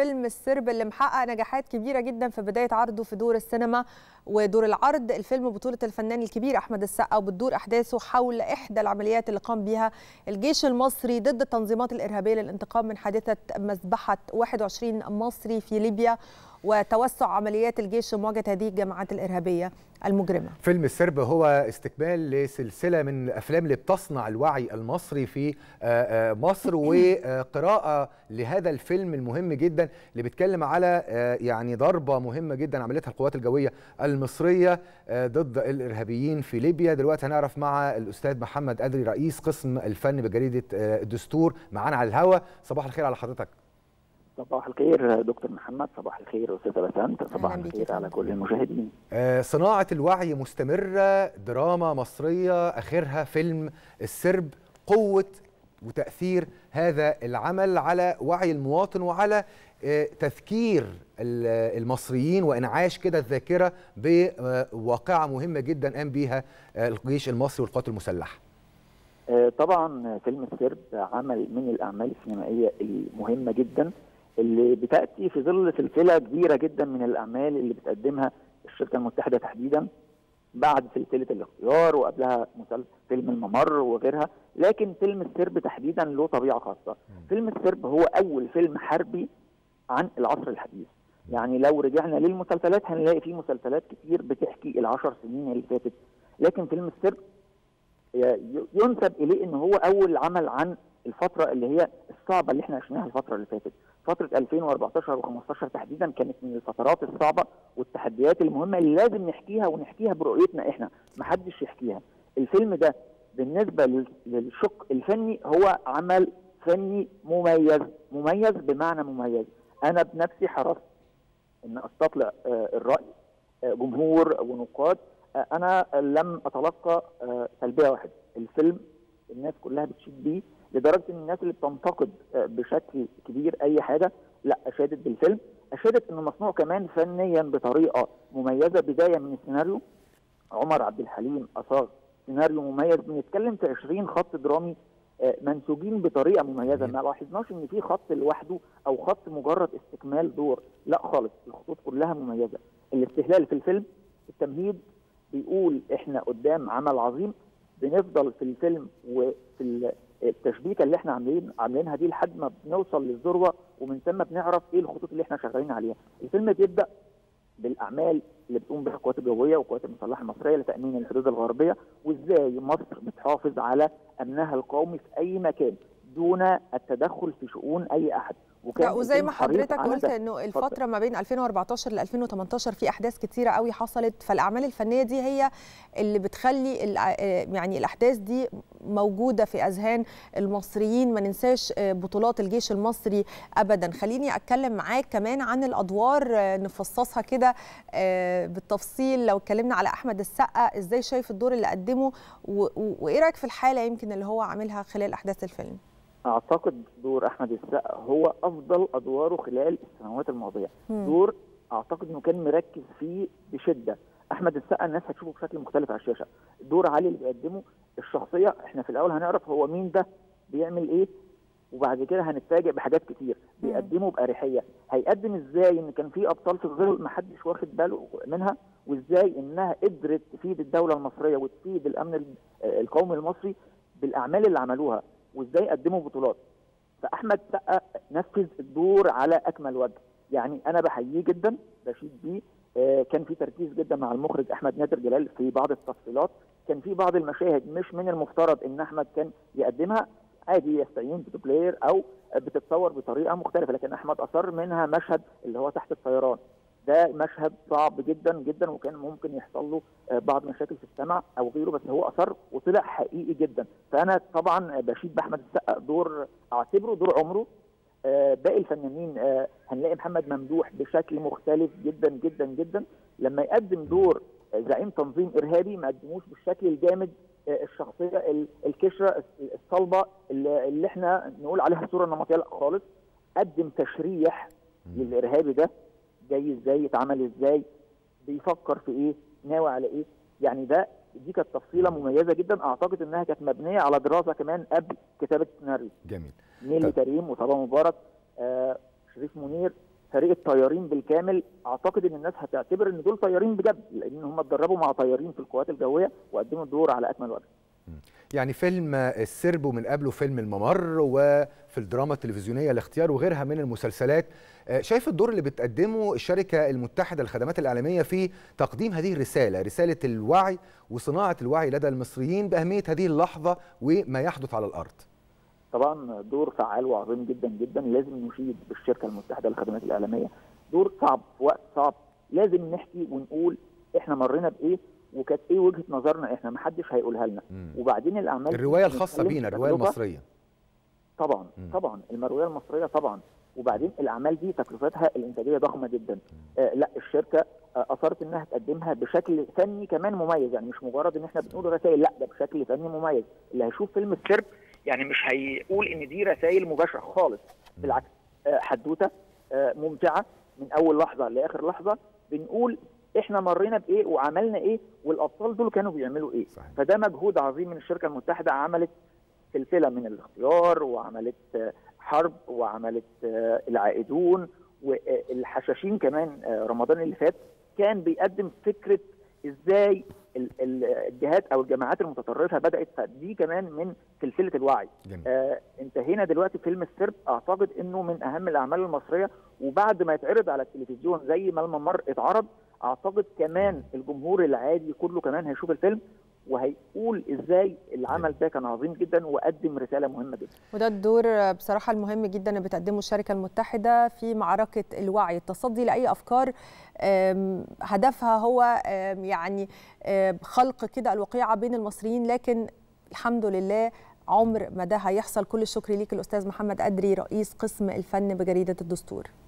فيلم السرب اللي محقق نجاحات كبيره جدا في بدايه عرضه في دور السينما ودور العرض الفيلم بطوله الفنان الكبير احمد السقا وبتدور احداثه حول احدى العمليات اللي قام بها الجيش المصري ضد التنظيمات الارهابيه للانتقام من حادثه مذبحه 21 مصري في ليبيا وتوسع عمليات الجيش لمواجهه هذه الجماعات الارهابيه المجرمه. فيلم السرب هو استكمال لسلسله من الافلام اللي بتصنع الوعي المصري في مصر وقراءه لهذا الفيلم المهم جدا اللي بيتكلم على يعني ضربه مهمه جدا عملتها القوات الجويه المصريه ضد الارهابيين في ليبيا دلوقتي هنعرف مع الاستاذ محمد ادري رئيس قسم الفن بجريده الدستور معانا على الهواء صباح الخير على حضرتك. صباح الخير دكتور محمد صباح الخير استاذه بسنت صباح الخير على كل المشاهدين آه صناعه الوعي مستمره دراما مصريه اخرها فيلم السرب قوه وتاثير هذا العمل على وعي المواطن وعلى آه تذكير المصريين وانعاش كده الذاكره بواقعه مهمه قام قام بيها الجيش المصري والقوات المسلحه طبعا فيلم السرب عمل من الاعمال السينمائيه المهمه جدا اللي بتاتي في ظل سلسله كبيره جدا من الاعمال اللي بتقدمها الشركه المتحده تحديدا بعد سلسله الاختيار وقبلها مسلسل فيلم الممر وغيرها لكن فيلم السرب تحديدا له طبيعه خاصه فيلم السرب هو اول فيلم حربي عن العصر الحديث يعني لو رجعنا للمسلسلات هنلاقي في مسلسلات كتير بتحكي العشر سنين اللي فاتت لكن فيلم السرب ينسب اليه ان هو اول عمل عن الفتره اللي هي الصعبه اللي احنا عشناها الفتره اللي فاتت فتره 2014 و15 تحديدا كانت من الفترات الصعبه والتحديات المهمه اللي لازم نحكيها ونحكيها برؤيتنا احنا محدش يحكيها الفيلم ده بالنسبه للشق الفني هو عمل فني مميز مميز بمعنى مميز انا بنفسي حرصت ان استطلع الراي جمهور ونقاد انا لم اتلقى سلبيه واحده الفيلم الناس كلها بتشيد بيه لدرجه ان الناس اللي بتنتقد بشكل كبير اي حاجه لا اشادت بالفيلم اشادت انه مصنوع كمان فنيا بطريقه مميزه بدايه من السيناريو عمر عبد الحليم اصاغ سيناريو مميز بنتكلم في 20 خط درامي منسوجين بطريقه مميزه ما لاحظناش ان في خط لوحده او خط مجرد استكمال دور لا خالص الخطوط كلها مميزه الاستهلال في الفيلم التمهيد بيقول احنا قدام عمل عظيم بنفضل في الفيلم وفي التشبيكه اللي احنا عاملين عاملينها دي لحد ما بنوصل للذروه ومن ثم بنعرف ايه الخطوط اللي احنا شغالين عليها. الفيلم بيبدا بالاعمال اللي بتقوم بها القوات الجويه والقوات المسلحه المصريه لتامين الحدود الغربيه وازاي مصر بتحافظ على امنها القومي في اي مكان دون التدخل في شؤون اي احد. لا وزي ما حضرتك قلت انه الفتره ما بين 2014 ل 2018 في احداث كثيره قوي حصلت فالاعمال الفنيه دي هي اللي بتخلي يعني الاحداث دي موجوده في اذهان المصريين ما ننساش بطولات الجيش المصري ابدا خليني اتكلم معاك كمان عن الادوار نفصصها كده بالتفصيل لو اتكلمنا على احمد السقا ازاي شايف الدور اللي قدمه وايه رايك في الحاله يمكن اللي هو عاملها خلال احداث الفيلم اعتقد دور احمد السقا هو افضل ادواره خلال السنوات الماضيه م. دور اعتقد انه كان مركز فيه بشده احمد السقا الناس هتشوفه بشكل مختلف على الشاشه دور علي اللي بيقدمه الشخصيه احنا في الاول هنعرف هو مين ده بيعمل ايه وبعد كده هنتفاجئ بحاجات كتير بيقدمه باريحيه هيقدم ازاي ان كان في ابطال في الظل ما حدش واخد باله منها وازاي انها قدرت تفيد الدوله المصريه وتفيد الامن القومي المصري بالاعمال اللي عملوها وازاي قدموا بطولات فاحمد سقا نفذ الدور على اكمل وجه يعني انا بحييه جدا بشيد بيه آه كان في تركيز جدا مع المخرج احمد نادر جلال في بعض التفصيلات كان في بعض المشاهد مش من المفترض ان احمد كان يقدمها عادي يستعين بدوبلير او بتتصور بطريقه مختلفه لكن احمد اصر منها مشهد اللي هو تحت الطيران ده مشهد صعب جدا جدا وكان ممكن يحصل له بعض مشاكل في السمع او غيره بس هو اصر وطلع حقيقي جدا فانا طبعا بشيد باحمد السقا دور اعتبره دور عمره باقي الفنانين هنلاقي محمد ممدوح بشكل مختلف جدا جدا جدا لما يقدم دور زعيم تنظيم ارهابي ما قدموش بالشكل الجامد الشخصيه الكشره الصلبه اللي احنا نقول عليها الصوره النمطيه لا خالص قدم تشريح للارهابي ده جاي ازاي يتعمل ازاي بيفكر في ايه ناوي على ايه يعني ده دي كانت تفصيله مميزه جدا اعتقد انها كانت مبنيه على دراسه كمان قبل كتابه السيناريو جميل نيلي كريم وصبا مبارك آه شريف منير فريق الطيارين بالكامل اعتقد ان الناس هتعتبر ان دول طيارين بجد لان هم اتدربوا مع طيارين في القوات الجويه وقدموا الدور على اكمل وجه يعني فيلم السرب ومن قبله فيلم الممر وفي الدراما التلفزيونيه الاختيار وغيرها من المسلسلات شايف الدور اللي بتقدمه الشركه المتحده للخدمات الاعلاميه في تقديم هذه الرساله رساله الوعي وصناعه الوعي لدى المصريين باهميه هذه اللحظه وما يحدث على الارض طبعا دور فعال وعظيم جدا جدا لازم نشيد بالشركه المتحده للخدمات الاعلاميه دور صعب في وقت صعب لازم نحكي ونقول احنا مرينا بايه وكانت ايه وجهه نظرنا احنا ما حدش هيقولها لنا مم. وبعدين الاعمال الروايه الخاصه بينا الروايه تجربة. المصريه طبعا مم. طبعا الروايه المصريه طبعا وبعدين الاعمال دي تكلفتها الانتاجيه ضخمه جدا آه لا الشركه آه اصرت انها تقدمها بشكل فني كمان مميز يعني مش مجرد ان احنا بنقول رسائل لا ده بشكل فني مميز اللي هيشوف فيلم السرب يعني مش هيقول ان دي رسائل مباشره خالص بالعكس آه حدوته آه ممتعه من اول لحظه لاخر لحظه بنقول احنا مرينا بايه وعملنا ايه والابطال دول كانوا بيعملوا ايه صحيح. فده مجهود عظيم من الشركه المتحده عملت سلسله من الاختيار وعملت آه، حرب وعملت آه، العائدون والحشاشين كمان آه، رمضان اللي فات كان بيقدم فكره ازاي ال- ال- الجهات او الجماعات المتطرفه بدات فدي كمان من سلسله الوعي جميل. آه انتهينا دلوقتي فيلم السرب اعتقد انه من اهم الاعمال المصريه وبعد ما يتعرض على التلفزيون زي ما الممر اتعرض اعتقد كمان الجمهور العادي كله كمان هيشوف الفيلم وهيقول ازاي العمل ده كان عظيم جدا وقدم رساله مهمه جدا وده الدور بصراحة المهم جدا اللي بتقدمه الشركة المتحدة في معركة الوعي التصدي لأي أفكار آم، هدفها هو آم، يعني آم، خلق كده الوقيعة بين المصريين لكن الحمد لله عمر ما ده هيحصل كل الشكر ليك الأستاذ محمد أدري رئيس قسم الفن بجريدة الدستور